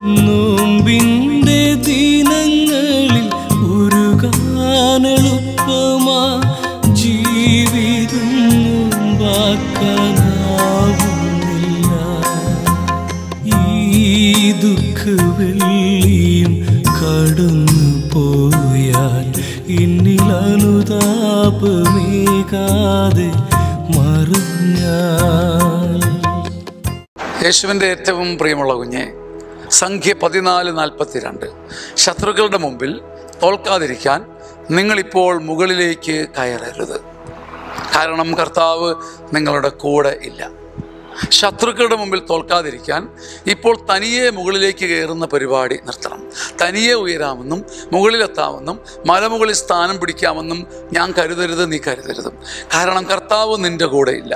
നോമ്പിന്റെ ദിനങ്ങളിൽ ഉരുകാനെളുപ്പമാ ജീവിതം നോമ്പാക്കാനാവുന്നില്ല ഈ ദുഃഖവെള്ളിയും കടന്നു പോയാൽ എന്നിൽ അനുതാപമേകാതെ മറിഞ്ഞാൽ യേശുവിൻ്റെ ഏറ്റവും പ്രിയമുള്ള കുഞ്ഞെ സംഖ്യ പതിനാല് നാൽപ്പത്തിരണ്ട് ശത്രുക്കളുടെ മുമ്പിൽ തോൽക്കാതിരിക്കാൻ നിങ്ങളിപ്പോൾ മുകളിലേക്ക് കയറരുത് കാരണം കർത്താവ് നിങ്ങളുടെ കൂടെ ഇല്ല ശത്രുക്കളുടെ മുമ്പിൽ തോൽക്കാതിരിക്കാൻ ഇപ്പോൾ തനിയെ മുകളിലേക്ക് കയറുന്ന പരിപാടി നിർത്തണം തനിയെ ഉയരാമെന്നും മുകളിലെത്താമെന്നും മലമുകളിൽ സ്ഥാനം പിടിക്കാമെന്നും ഞാൻ കരുതരുത് നീ കരുതരുത് കാരണം കർത്താവ് നിന്റെ കൂടെ ഇല്ല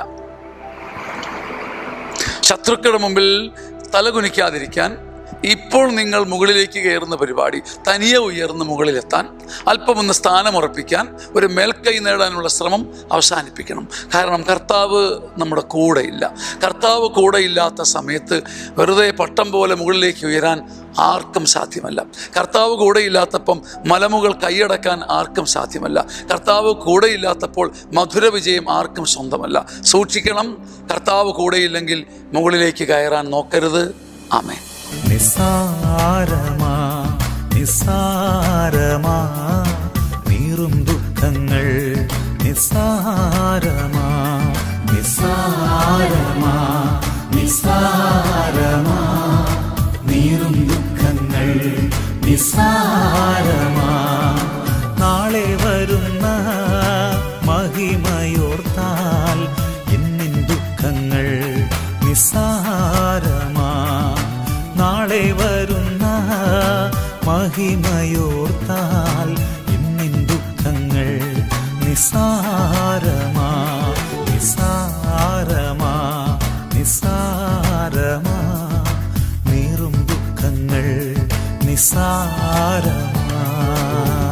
ശത്രുക്കളുടെ മുമ്പിൽ തലകുനിക്കാതിരിക്കാൻ ഇപ്പോൾ നിങ്ങൾ മുകളിലേക്ക് കയറുന്ന പരിപാടി തനിയെ ഉയർന്ന് മുകളിലെത്താൻ അല്പമൊന്ന് സ്ഥാനമുറപ്പിക്കാൻ ഒരു മേൽക്കൈ നേടാനുള്ള ശ്രമം അവസാനിപ്പിക്കണം കാരണം കർത്താവ് നമ്മുടെ കൂടെയില്ല കർത്താവ് കൂടെയില്ലാത്ത സമയത്ത് വെറുതെ പട്ടം പോലെ മുകളിലേക്ക് ഉയരാൻ ആർക്കും സാധ്യമല്ല കർത്താവ് കൂടെയില്ലാത്തപ്പം മലമുകൾ കൈയടക്കാൻ ആർക്കും സാധ്യമല്ല കർത്താവ് കൂടെയില്ലാത്തപ്പോൾ മധുര വിജയം ആർക്കും സ്വന്തമല്ല സൂക്ഷിക്കണം കർത്താവ് കൂടെയില്ലെങ്കിൽ മുകളിലേക്ക് കയറാൻ നോക്കരുത് ആമേ നിസ്സാരമാ നിസ്സാരമാ നീറും ദുഃഖങ്ങൾ നിസ്സാരമാ നിസ്സാരമാ നിസ്സാരമാ നീറും ദുഃഖങ്ങൾ നിസ്സാരമാ നാളെ വരുന്ന മഹിമയോർത്താൽ എന്നിൻ ദുഃഖങ്ങൾ നിസ്സാരമാ നാളെ വരുന്ന മഹിമയോർത്താൽ എന്നിൻ ദുഃഖങ്ങൾ നിസ്സാരമാ നിസ്സാരമാ നിസ്സാരമാ നീറും ദുഃഖങ്ങൾ നിസ്സാരമാ